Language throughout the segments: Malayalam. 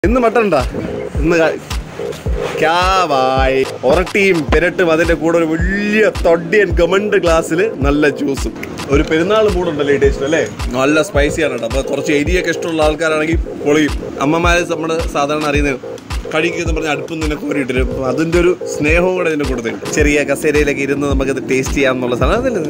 ഇന്ന് മട്ടൻ ഉണ്ടാ ഇന്ന് ക- ക്യാ വായ് ഒരട്ടിയും പെരട്ടും അതിന്റെ കൂടെ ഒരു വലിയ തൊടിയൻ ഗമണ്ട് ഗ്ലാസ്സിൽ നല്ല ജ്യൂസും ഒരു പെരുന്നാൾ മൂടുണ്ടല്ലോ ഈ ടേസ്റ്റ് അല്ലേ നല്ല സ്പൈസിയാണ് കേട്ടോ അപ്പൊ കുറച്ച് എരിയൊക്കെ ഇഷ്ടമുള്ള ആൾക്കാരാണെങ്കിൽ പൊളിയും അമ്മമാരെ നമ്മുടെ സാധാരണ അറിയുന്നത് കഴിക്കുന്ന പറഞ്ഞ അടുപ്പിൽ നിന്ന് കോരിയിട്ട് തരും അപ്പൊ അതിന്റെ ഒരു സ്നേഹവും കൂടെ ഇതിന്റെ കൂടെ തരും ചെറിയ കസേരയിലൊക്കെ ഇരുന്ന് നമുക്കത് ടേസ്റ്റ് ചെയ്യാമെന്നുള്ള സാധനം അതല്ലേ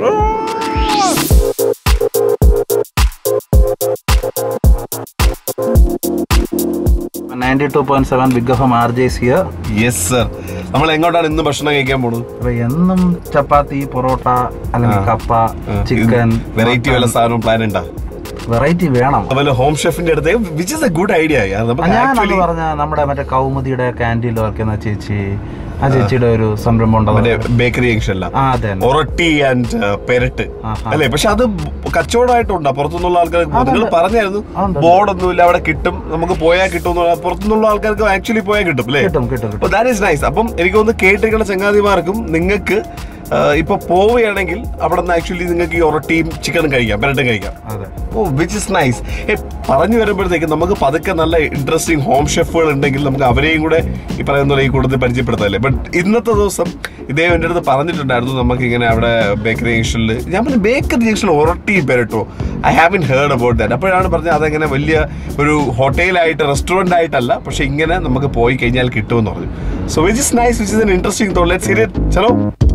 ninety two point seven big F M R J C yes sir നമ്മൾ എങ്ങോട്ടാണ് ഇന്ന് ഭക്ഷണം കഴിക്കാൻ പോകുന്നത് അപ്പൊ എന്നും ചപ്പാത്തി പൊറോട്ട അല്ലെങ്കിൽ കപ്പ ചിക്കൻ വെറൈറ്റി വല്ല സാധനവും പ്ലാൻ ഉണ്ടാ വെറൈറ്റി വേണം അതുപോലെ ഹോം ഷെഫിന്റെ അടുത്ത് which is a good idea നമുക്ക് ഞാൻ actually അന്ന് പറഞ്ഞ നമ്മുടെ മറ്റേ കൗമുദിയുടെ ക്യാൻറ്റീനിൽ വർക്ക് ചെയ്യുന്ന ചേച്ചി ആ ചേച്ചിയുടെ ഒരു സംരംഭം ഉണ്ടത് മറ്റേ ബേക്കറി ജംഗ്ഷൻ അല്ല ആ അതെ തന്നെ. ഒറട്ടി ആൻഡ് പെരട്ട് ആഹാ. അല്ലേ പക്ഷെ അത് കച്ചവടമായിട്ടുണ്ടോ പുറത്തുനിന്നുള്ള ആൾക്കാർക്ക് നിങ്ങൾ പറഞ്ഞായിരുന്നു ആ, ഉണ്ട്. ബോർഡൊന്നുമില്ല അവിടെ കിട്ടും നമുക്ക് പോയാൽ കിട്ടും എന്ന് പറഞ്ഞാൽ പുറത്തുനിന്നുള്ള ആൾക്കാർക്ക് ആക്ച്വലി പോയാൽ കിട്ടും അല്ലേ കിട്ടും കിട്ടും കിട്ടും അപ്പൊ ദാറ്റ് ഈസ് നൈസ് അപ്പം എനിക്ക് തോന്നുന്നു കേട്ടിരിക്കുന്ന ചങ്ങാതിമാർക്കും നിങ്ങൾക്ക് ഇപ്പൊ പോവുകയാണെങ്കിൽ അവിടെ നിന്ന് ആക്ച്വലി നിങ്ങൾക്ക് ഈ ഒറട്ടിയും ചിക്കനും കഴിക്കാം പെരട്ടും കഴിക്കാം അതെ ഓ വിച്ച് ഇസ് നൈസ് ഏ പറഞ്ഞു വരുമ്പോഴത്തേക്ക് നമുക്ക് പതുക്കെ നല്ല ഇൻട്രസ്റ്റിംഗ് ഹോം ഷെഫുകൾ ഉണ്ടെങ്കിൽ നമുക്ക് അവരെയും കൂടെ ഈ പറയുന്ന പോലെ ഈ കൂട്ടത്തിൽ പരിചയപ്പെടുത്താല്ലേ ബട്ട് ഇന്നത്തെ ദിവസം ഇദ്ദേഹം എൻ്റെ അടുത്ത് പറഞ്ഞിട്ടുണ്ടായിരുന്നു നമുക്ക് ഇങ്ങനെ അവിടെ ബേക്കറി ജംഗ്ഷനിൽ ഞാൻ പറഞ്ഞു ബേക്കറി ജംഗ്ഷനിൽ ഒരട്ടി പേരട്ടോ I having heard about that അപ്പോഴാണ് പറഞ്ഞത് അതെങ്ങനെ വലിയ ഒരു ഹോട്ടലായിട്ട് റെസ്റ്റോറൻ്റ് ആയിട്ടല്ല പക്ഷെ ഇങ്ങനെ നമുക്ക് പോയി കഴിഞ്ഞാൽ കിട്ടുമെന്ന് പറഞ്ഞു so which is nice which is an interesting thought let's hear it ചലോ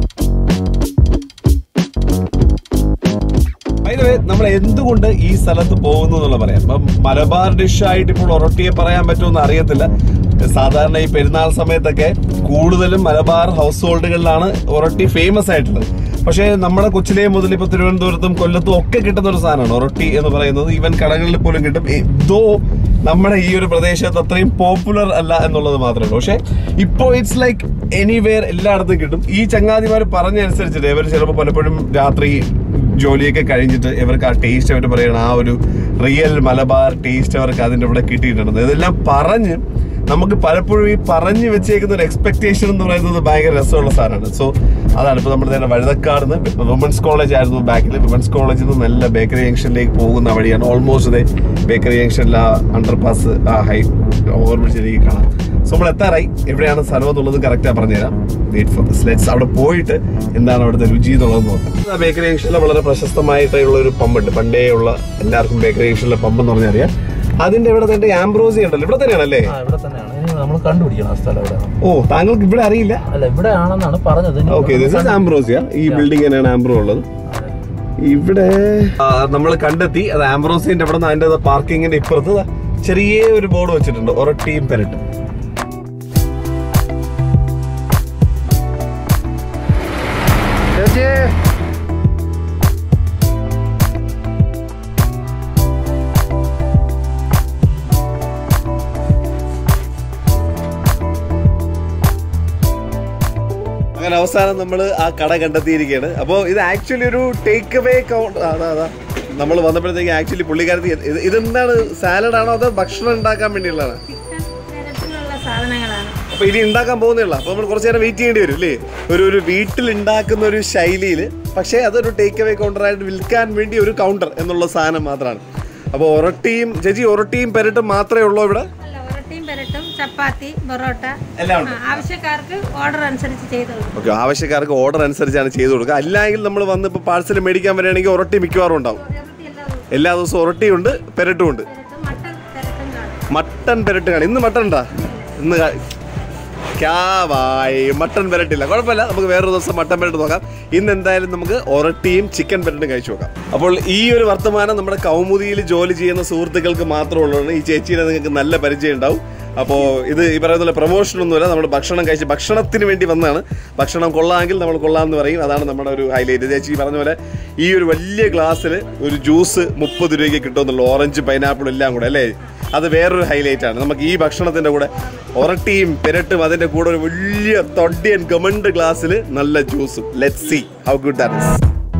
By the way, നമ്മൾ എന്തുകൊണ്ട് ഈ സ്ഥലത്ത് പോകുന്നു എന്നുള്ള പറയാം ഇപ്പം മലബാർ ഡിഷ് ആയിട്ട് ഇപ്പോൾ ഒറട്ടിയെ പറയാൻ പറ്റുമെന്ന് അറിയത്തില്ല സാധാരണ ഈ പെരുന്നാൾ സമയത്തൊക്കെ കൂടുതലും മലബാർ ഹൗസ് ഹോൾഡുകളിലാണ് ഒറട്ടി ഫേമസ് ആയിട്ടുള്ളത് പക്ഷേ നമ്മുടെ കൊച്ചിലെ മുതൽ ഇപ്പോൾ തിരുവനന്തപുരത്തും കൊല്ലത്തും ഒക്കെ കിട്ടുന്ന ഒരു സാധനമാണ് ഒറട്ടി എന്ന് പറയുന്നത് ഈവൻ കടകളിൽ പോലും കിട്ടും ദോ നമ്മുടെ ഈ ഒരു പ്രദേശത്ത് അത്രയും പോപ്പുലർ അല്ല എന്നുള്ളത് മാത്രമേ ഉള്ളൂ പക്ഷേ ഇപ്പോൾ ഇറ്റ്സ് ലൈക്ക് എനിവെയർ എല്ലായിടത്തും കിട്ടും ഈ ചങ്ങാതിമാർ പറഞ്ഞനുസരിച്ചിട്ട് ഇവർ ചിലപ്പോൾ പലപ്പോഴും രാത്രി ജോലിയൊക്കെ കഴിഞ്ഞിട്ട് ഇവർക്ക് ആ ടേസ്റ്റ് അവർ പറയണം ആ ഒരു റിയൽ മലബാർ ടേസ്റ്റ് അവർക്ക് അതിൻ്റെ ഇവിടെ കിട്ടിയിട്ടുണ്ട് ഇതെല്ലാം പറഞ്ഞ് നമുക്ക് പലപ്പോഴും ഈ പറഞ്ഞു വെച്ചേക്കുന്ന ഒരു എക്സ്പെക്ടേഷൻ എന്ന് പറയുന്നത് ഭയങ്കര രസമുള്ള സാധനമാണ് സോ അതാണ് ഇപ്പോൾ നമ്മുടെ നേരെ വഴുതക്കാട് നിന്ന് വുമൻസ് കോളേജ് ആയിരുന്നു ബാക്കിൽ വുമൻസ് കോളേജിൽ നിന്ന് നല്ല ബേക്കറി ജംഗ്ഷനിലേക്ക് പോകുന്ന വഴിയാണ് ഓൾമോസ്റ്റ് ബേക്കറി ജംഗ്ഷനിൽ ആ അണ്ടർ പാസ് ആ ഹൈ ഓവർബ്രിഡ്ജ് എനിക്ക് കാണാം സോ നമ്മൾ എത്താറായി എവിടെയാണ് സ്ഥലം എന്നുള്ളത് കറക്റ്റാണ് പറഞ്ഞുതരാം വെയിറ്റ് ഫോർ ദിസ് ലെറ്റ്സ് അവിടെ പോയിട്ട് എന്താണ് അവിടുത്തെ രുചി എന്നുള്ളത് നോക്കാം ബേക്കറി ജംഗ്ഷനിൽ വളരെ പ്രശസ്തമായിട്ടുള്ള ഒരു പമ്പുണ്ട് പണ്ടേ ഉള്ള എല്ലാവർക്കും ബേക്കറി ജംഗ്ഷനിലെ പമ്പ് എന്ന് പറഞ്ഞാൽ അറിയാം അതിന്റെ ഇവിടെ തന്നെ ആംബ്രോസി ഉണ്ടല്ലോ ഇവിടെ തന്നെയാണല്ലേ ആ ഇവിടെ തന്നെയാണ് ഇനി നമ്മൾ കണ്ടുപിടിക്കണം ആ സ്ഥലം എവിടെയാണ് ഓ താങ്കൾക്ക് ഇവിടെ അറിയില്ല അല്ല ഇവിടെ ആണെന്നാണ് പറഞ്ഞത് ഇനി ഓക്കെ ദിസ് ഇസ് ആംബ്രോസിയ ഈ ബിൽഡിംഗ് തന്നെയാണ് ആംബ്രോ ഉള്ളത് അതെ. ഇവിടെ നമ്മൾ കണ്ടെത്തി അത് ആംബ്രോസിന്റെ ഇവിടെ നിന്ന് അതിന്റെ പാർക്കിങ്ങിന്റെ ഇപ്പുറത്ത് ദാ ചെറിയ ഒരു ബോർഡ് വെച്ചിട്ടുണ്ട് ഒരട്ടിയും പെരട്ടും അങ്ങനെ അവസാനം നമ്മൾ ആ കട കണ്ടെത്തിയിരിക്കുകയാണ് അപ്പോൾ ഇത് ആക്ച്വലി ഒരു ടേക്ക് അവേ കൗണ്ട് അതാ അതാ നമ്മൾ വന്നപ്പോഴത്തേക്ക് ആക്ച്വലി പുള്ളിക്കാരത്തി ഇത് ഇതെന്താണ് സാലഡ് ആണോ അതോ ഭക്ഷണം ഉണ്ടാക്കാൻ വേണ്ടിയുള്ളതാണ് തരത്തിലുള്ള സാധനങ്ങളാണ് അപ്പൊ ഇനി ഉണ്ടാക്കാൻ പോകുന്നില്ല അപ്പൊ നമ്മൾ കുറച്ച് നേരം വെയിറ്റ് ചെയ്യേണ്ടി വരും അല്ലേ ഒരു ഒരു വീട്ടിൽ ഉണ്ടാക്കുന്ന ഒരു ശൈലിയിൽ പക്ഷേ അതൊരു ടേക്ക് അവേ കൗണ്ടറായിട്ട് വിൽക്കാൻ വേണ്ടി ഒരു കൗണ്ടർ എന്നുള്ള സാധനം മാത്രമാണ് അപ്പോൾ ഒരട്ടിയും ചേച്ചി ഒരട്ടിയും പെരട്ടും മാത്രമേ ഉള്ളൂ ഇവിടെ അല്ല ഒരട്ടിയും പെരട്ടും ചപ്പാത്തി പൊറോട്ട എല്ലാം ഉണ്ട് ആ, ആവശ്യക്കാർക്ക് ഓർഡർ അനുസരിച്ച് ചെയ്തു കൊടുക്കും ഓക്കെ ആവശ്യക്കാർക്ക് ഓർഡർ അനുസരിച്ചാണ് ചെയ്തു കൊടുക്കുക അല്ലെങ്കിൽ നമ്മൾ വന്ന് ഇപ്പോൾ പാഴ്സൽ മേടിക്കാൻ വരികയാണെങ്കിൽ ഒരട്ടി മിക്കവാറും ഉണ്ടാവും ഒരട്ടി എല്ലാ ദിവസവും എല്ലാ ദിവസവും ഒരട്ടിയുണ്ട് പെരട്ടും ഉണ്ട് പെരട്ടും മട്ടൻ പെരട്ടും കാണും മട്ടൻ പെരട്ട് കാണും ഇന്ന് മട്ടൻ ഉണ്ടാ ഇന്ന് കാ- ക്യാ വായ് മട്ടൻ പെരട്ടില്ല കുഴപ്പമില്ല നമുക്ക് വേറൊരു ദിവസം മട്ടൻ പെരട്ട് നോക്കാം ഇന്ന് എന്തായാലും നമുക്ക് ഒരട്ടിയും ചിക്കൻ പെരട്ടും കഴിച്ചു നോക്കാം അപ്പോൾ ഈ ഒരു വർത്തമാനം നമ്മുടെ കൗമുദിയിൽ ജോലി ചെയ്യുന്ന സുഹൃത്തുക്കൾക്ക് മാത്രമുള്ളതാണ് ഈ ചേച്ചീനെ നിങ്ങൾക്ക് നല്ല പരിചയം ഉണ്ടാവും അപ്പോൾ ഇത് ഈ പറയുന്ന പോലെ പ്രൊമോഷൻ ഒന്നുമില്ല നമ്മൾ ഭക്ഷണം കഴിച്ച് ഭക്ഷണത്തിന് വേണ്ടി വന്നതാണ് ഭക്ഷണം കൊള്ളാമെങ്കിൽ നമ്മൾ കൊള്ളാമെന്ന് പറയും അതാണ് നമ്മുടെ ഒരു ഹൈലൈറ്റ് ചേച്ചി പറഞ്ഞ പോലെ ഈ ഒരു വലിയ ഗ്ലാസ്സിൽ ഒരു ജ്യൂസ് മുപ്പത് രൂപയ്ക്ക് കിട്ടുമെന്നുള്ളൂ ഓറഞ്ച് പൈനാപ്പിൾ എല്ലാം കൂടെ അല്ലേ അത് വേറൊരു ഹൈലൈറ്റ് ആണ് നമുക്ക് ഈ ഭക്ഷണത്തിന്റെ കൂടെ ഒരട്ടിയും പെരട്ടും അതിന്റെ കൂടെ ഒരു വലിയ തൊടിയൻ ഗമണ്ട് ഗ്ലാസ്സിൽ നല്ല ജ്യൂസും let see how good that is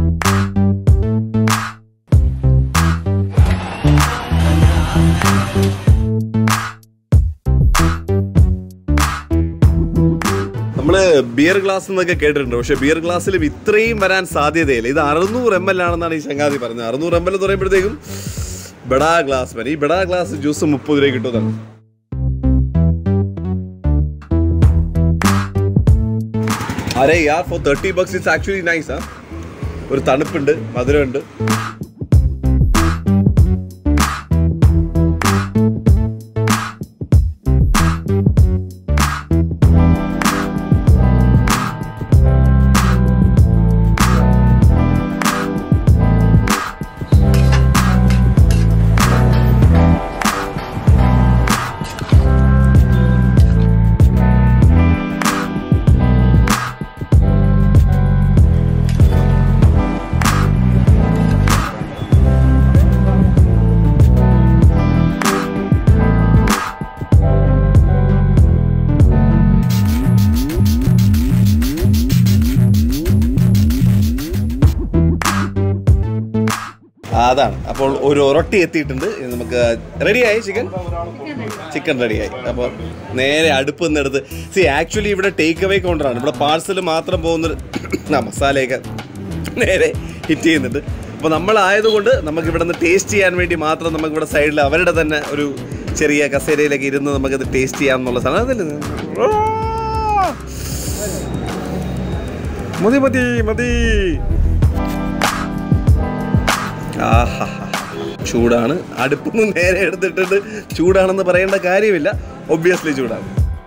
നമ്മള് ബിയർ ഗ്ലാസ് എന്നൊക്കെ കേട്ടിട്ടുണ്ട് പക്ഷെ ബിയർ ഗ്ലാസ്സിലും ഇത്രയും വരാൻ സാധ്യതയില്ല ഇത് അറുന്നൂറ് എം എൽ ആണെന്നാണ് ഈ ചങ്ങാതി പറഞ്ഞത് അറുന്നൂറ് എം എൽ എന്ന് പറയുമ്പോഴത്തേക്കും ബഡാ ഗ്ലാസ് വരെ ഈ ബഡാ ഗ്ലാസ് ജ്യൂസ് മുപ്പത് രൂപ കിട്ടുന്നതാണ് അരെ യാ for thirty bucks it's actually nice ആ ഒരു തണുപ്പുണ്ട് മധുരമുണ്ട് അതാണ് അപ്പോൾ ഒരു ഒറട്ടി എത്തിയിട്ടുണ്ട് ഇത് നമുക്ക് റെഡിയായി ചിക്കൻ ചിക്കൻ റെഡിയായി അപ്പോൾ നേരെ അടുപ്പ് നിന്നെടുത്ത് സി ആക്ച്വലി ഇവിടെ ടേക്ക് അവേ കൗണ്ടറാണ് ഇവിടെ പാഴ്സൽ മാത്രം പോകുന്ന ആ മസാലയൊക്കെ നേരെ ഹിറ്റ് ചെയ്യുന്നുണ്ട് അപ്പോൾ നമ്മളായതുകൊണ്ട് നമുക്ക് ഇവിടെ നിന്ന് ടേസ്റ്റ് ചെയ്യാൻ വേണ്ടി മാത്രം നമുക്ക് ഇവിടെ സൈഡിൽ അവരുടെ തന്നെ ഒരു ചെറിയ കസേരയിലൊക്കെ ഇരുന്ന് നമുക്കത് ടേസ്റ്റ് ചെയ്യാമെന്നുള്ള സാധനം അതല്ലേ മതി മതി മതി ആഹാ ചൂടാണ് അടുപ്പിൽ നിന്ന് നേരെ എടുത്തിട്ടിട്ട് ചൂടാണെന്ന് പറയേണ്ട കാര്യമില്ല ഒബ്വിയസ്ലി ചൂടാണ്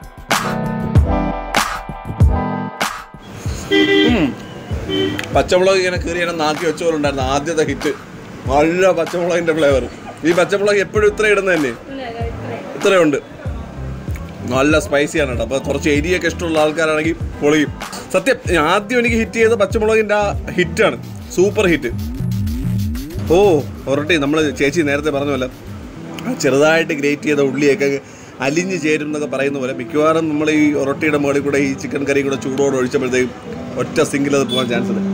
ഉം. പച്ചമുളക് ഇങ്ങനെ കയറി ഇങ്ങനെ നാക്കി വെച്ചോലുണ്ടായിരുന്നു ആദ്യത്തെ ഹിറ്റ് നല്ല പച്ചമുളകിന്റെ ഫ്ലേവർ ഈ പച്ചമുളക് എപ്പോഴും ഇത്ര ഇടുന്ന തന്നെ ഇത്രയുണ്ട് നല്ല സ്പൈസിയാണ് കേട്ടോ അപ്പോൾ കുറച്ച് എരിയൊക്കെ ഇഷ്ടമുള്ള ആൾക്കാരാണെങ്കിൽ പൊളിയും സത്യം ആദ്യം എനിക്ക് ഹിറ്റ് ചെയ്ത പച്ചമുളകിൻ്റെ ആ ഹിറ്റാണ് സൂപ്പർ ഹിറ്റ് ഓ ഒരട്ടി നമ്മൾ ചേച്ചി നേരത്തെ പറഞ്ഞ പോലെ ആ ചെറുതായിട്ട് ഗ്രേറ്റ് ചെയ്ത ഉള്ളിയൊക്കെ അലിഞ്ഞ് ചേരും എന്നൊക്കെ പറയുന്ന പോലെ മിക്കവാറും നമ്മൾ ഈ ഒരട്ടിയുടെ മുകളിൽ കൂടെ ഈ ചിക്കൻ കറി കൂടെ ചൂടോടെ ഒഴിച്ചപ്പോഴത്തേക്കും ഒറ്റ സിംഗിൽ അത് പോകാൻ ചാൻസ് ഉണ്ട്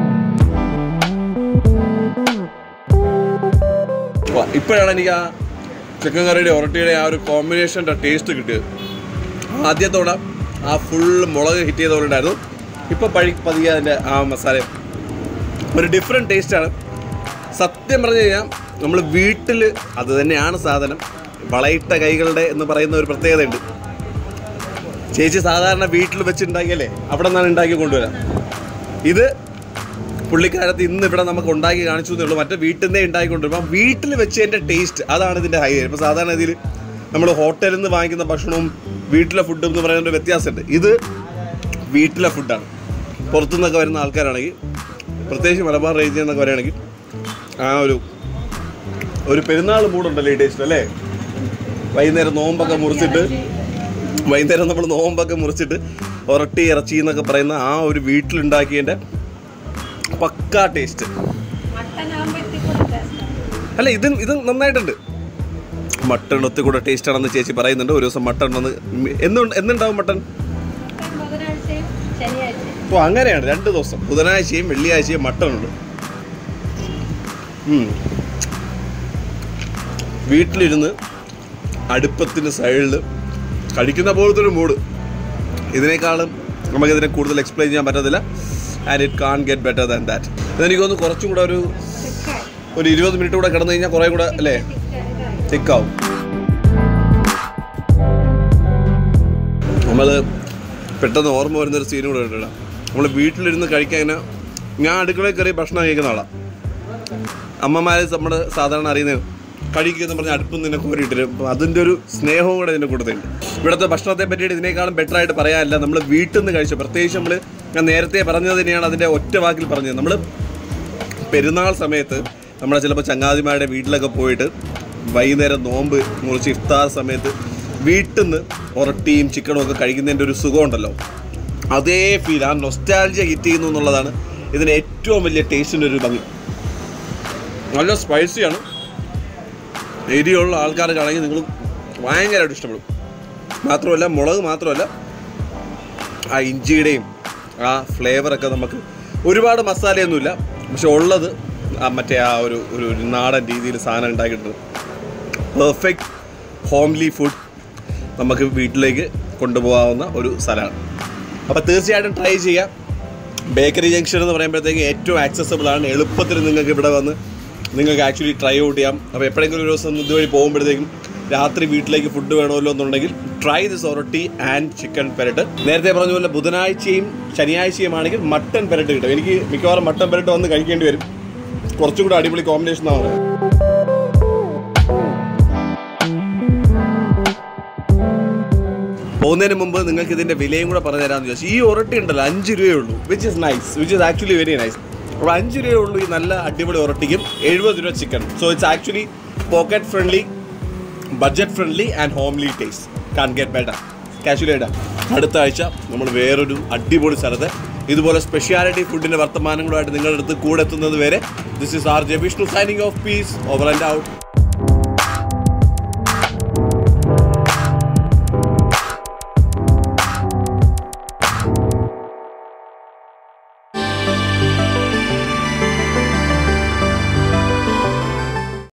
വാ, ഇപ്പോഴാണ് എനിക്ക് ആ ചിക്കൻ കറിയുടെ ഒരട്ടിയുടെ ആ ഒരു കോമ്പിനേഷൻ്റെ ടേസ്റ്റ് കിട്ടിയത് ആദ്യത്തോടെ ആ ഫുൾ മുളക് ഹിറ്റ് ചെയ്ത പോലെ ഉണ്ടായിരുന്നു ഇപ്പോൾ പഴി പതിയെ അതിൻ്റെ ആ മസാല ഒരു ഡിഫറെൻറ്റ് ടേസ്റ്റാണ് സത്യം പറഞ്ഞു കഴിഞ്ഞാൽ നമ്മൾ വീട്ടിൽ അത് തന്നെയാണ് സാധനം വളയിട്ട കൈകളുടെ എന്ന് പറയുന്ന ഒരു പ്രത്യേകതയുണ്ട് ചേച്ചി സാധാരണ വീട്ടിൽ വെച്ചുണ്ടാക്കിയല്ലേ അവിടെ നിന്നാണ് ഉണ്ടാക്കി കൊണ്ടുവരാം ഇത് പുള്ളിക്കാരത്ത് ഇന്ന് ഇവിടെ നമുക്ക് ഉണ്ടാക്കി കാണിച്ചു എന്നേ ഉള്ളൂ മറ്റേ വീട്ടിൽ നിന്നേ ഉണ്ടാക്കി കൊണ്ടുവരും വീട്ടിൽ വെച്ചതിൻ്റെ ടേസ്റ്റ് അതാണ് ഇതിൻ്റെ ഹൈലൈറ്റ് ഇപ്പോൾ സാധാരണ ഇതിൽ നമ്മൾ ഹോട്ടലിൽ നിന്ന് വാങ്ങിക്കുന്ന ഭക്ഷണവും വീട്ടിലെ ഫുഡും എന്ന് പറയുന്ന ഒരു വ്യത്യാസമുണ്ട് ഇത് വീട്ടിലെ ഫുഡാണ് പുറത്തുനിന്നൊക്കെ വരുന്ന ആൾക്കാരാണെങ്കിൽ പ്രത്യേകിച്ച് മലബാർ റേഞ്ചിൽ നിന്നൊക്കെ വരികയാണെങ്കിൽ ആ ഒരു ഒരു പെരുന്നാൾ മൂടുണ്ടല്ലോ ഈ ടേസ്റ്റ് അല്ലേ വൈകുന്നേരം നോമ്പൊക്കെ മുറിച്ചിട്ട് വൈകുന്നേരം നമ്മൾ നോമ്പൊക്കെ മുറിച്ചിട്ട് ഒരട്ടി ഇറച്ചി എന്നൊക്കെ പറയുന്ന ആ ഒരു വീട്ടിലുണ്ടാക്കിയതിൻ്റെ പക്കാ ടേസ്റ്റ് അല്ല ഇത് ഇത് നന്നായിട്ടുണ്ട് മട്ടൺ ഒത്തി കൂടെ ടേസ്റ്റ് ആണെന്ന് ചേച്ചി പറയുന്നുണ്ട് ഒരു ദിവസം മട്ടൺ വന്ന് എന്നുണ്ട് എന്നുണ്ടാവും മട്ടൺ ബുധനാഴ്ചയും ശനിയാഴ്ചയും ഓ അങ്ങനെയാണ് രണ്ട് ദിവസം ബുധനാഴ്ചയും വെള്ളിയാഴ്ചയും മട്ടൺ ഉണ്ട് ഉം. വീട്ടിലിരുന്ന് അടുപ്പത്തിന് സൈഡിൽ കഴിക്കുന്ന പോലത്തെ ഒരു മൂഡ് ഇതിനേക്കാളും നമുക്കിതിനെ കൂടുതൽ എക്സ്പ്ലെയിൻ ചെയ്യാൻ പറ്റത്തില്ല and it can get better than that ഇതെനിക്ക് തോന്നുന്നു കുറച്ചും കൂടെ ഒരു ഒരു ഇരുപത് മിനിറ്റ് കൂടെ കിടന്നു കഴിഞ്ഞാൽ കുറേ കൂടെ അല്ലേ തിക്കാവും നമ്മൾ പെട്ടെന്ന് ഓർമ്മ വരുന്നൊരു സീനും കൂടെ ഉണ്ട് നമ്മൾ വീട്ടിലിരുന്ന് കഴിക്കാൻ ഇങ്ങനെ ഞാൻ അടുക്കളയിൽ കയറി ഭക്ഷണം കഴിക്കുന്ന ആളാണ് അമ്മമാർ നമ്മുടെ സാധാരണ അറിയുന്നത് കഴിക്കുമെന്ന് പറഞ്ഞ് അടുപ്പിൽ നിന്ന് കോരിയിട്ടിരും അപ്പം അതിൻ്റെ ഒരു സ്നേഹവും കൂടെ ഇതിൻ്റെ കൂട്ടത്തിലുണ്ട് ഇവിടുത്തെ ഭക്ഷണത്തെ പറ്റിയിട്ട് ഇതിനേക്കാളും ബെറ്റർ ആയിട്ട് പറയാനില്ല നമ്മൾ വീട്ടിൽ നിന്ന് കഴിച്ചു പ്രത്യേകിച്ച് നമ്മൾ ഞാൻ നേരത്തെ പറഞ്ഞത് തന്നെയാണ് അതിൻ്റെ ഒറ്റ വാക്കിൽ പറഞ്ഞത് നമ്മൾ പെരുന്നാൾ സമയത്ത് നമ്മുടെ ചിലപ്പോൾ ചങ്ങാതിമാരുടെ വീട്ടിലൊക്കെ പോയിട്ട് വൈകുന്നേരം നോമ്പ് മുറിച്ച് ഇഫ്താർ സമയത്ത് വീട്ടിൽ നിന്ന് ഒരട്ടിയും ചിക്കനും ഒക്കെ കഴിക്കുന്നതിൻ്റെ ഒരു സുഖമുണ്ടല്ലോ അതേ ഫീൽ ആ നൊസ്റ്റാൾജിയ ഹിറ്റ് ചെയ്യുന്നു എന്നുള്ളതാണ് ഇതിന് ഏറ്റവും വലിയ ടേസ്റ്റിൻ്റെ ഒരു ഭംഗി നല്ല സ്പൈസിയാണ് എരിയുള്ള ആൾക്കാർക്കാണെങ്കിൽ നിങ്ങൾ ഭയങ്കരമായിട്ട് ഇഷ്ടപ്പെടും മാത്രമല്ല മുളക് മാത്രമല്ല ആ ഇഞ്ചിയുടെയും ആ ഫ്ലേവറൊക്കെ നമുക്ക് ഒരുപാട് മസാലയൊന്നുമില്ല പക്ഷെ ഉള്ളത് ആ മറ്റേ ആ ഒരു ഒരു ഒരു നാടൻ രീതിയിൽ സാധനം ഉണ്ടാക്കിയിട്ടുണ്ട് പെർഫെക്റ്റ് ഹോംലി ഫുഡ് നമുക്ക് വീട്ടിലേക്ക് കൊണ്ടുപോകാവുന്ന ഒരു സ്ഥലമാണ് അപ്പോൾ തീർച്ചയായിട്ടും ട്രൈ ചെയ്യാം ബേക്കറി ജംഗ്ഷൻ എന്ന് പറയുമ്പോഴത്തേക്ക് ഏറ്റവും ആക്സസബിൾ ആണ് എളുപ്പത്തിൽ നിങ്ങൾക്ക് ഇവിടെ വന്ന് നിങ്ങൾക്ക് ആക്ച്വലി ട്രൈ ഔട്ട് ചെയ്യാം അപ്പോൾ എപ്പോഴെങ്കിലും ഒരു ദിവസം ഇതുവഴി പോകുമ്പോഴത്തേക്കും രാത്രി വീട്ടിലേക്ക് ഫുഡ് വേണമല്ലോ എന്നുണ്ടെങ്കിൽ try this oratti and chicken perattu നേരത്തെ പറഞ്ഞ പോലെ ബുധനാഴ്ചയും ശനിയാഴ്ചയും ആണെങ്കിൽ മട്ടൻ പെരട്ട് കിട്ടും എനിക്ക് മിക്കവാറും മട്ടൻ പെരട്ട് വന്ന് കഴിക്കേണ്ടി വരും കുറച്ചും കൂടെ അടിപൊളി കോമ്പിനേഷൻ ആണ് പോകുന്നതിന് മുമ്പ് നിങ്ങൾക്ക് ഇതിന്റെ വിലയും കൂടെ പറഞ്ഞു തരാമെന്ന് ചോദിച്ചു ഈ ഒരട്ടി ഉണ്ടല്ലോ അഞ്ച് രൂപയേ ഉള്ളൂ which is nice which is actually very nice അപ്പോൾ അഞ്ച് രൂപയേ ഉള്ളൂ ഈ നല്ല അടിപൊളി ഒരട്ടിക്കും എഴുപത് രൂപ chicken so it's actually pocket friendly budget friendly and homely taste can get better കാഷ്വലേഡ അടുത്ത ആഴ്ച നമ്മൾ വേറൊരു അടിപൊളി സ്ഥലത്ത് ഇതുപോലെ സ്പെഷ്യാലിറ്റി ഫുഡിന്റെ വർത്തമാനങ്ങളുമായിട്ട് നിങ്ങളുടെ അടുത്ത് കൂടെ എത്തുന്നത് വരെ this is R J Vishnu signing off peace over and out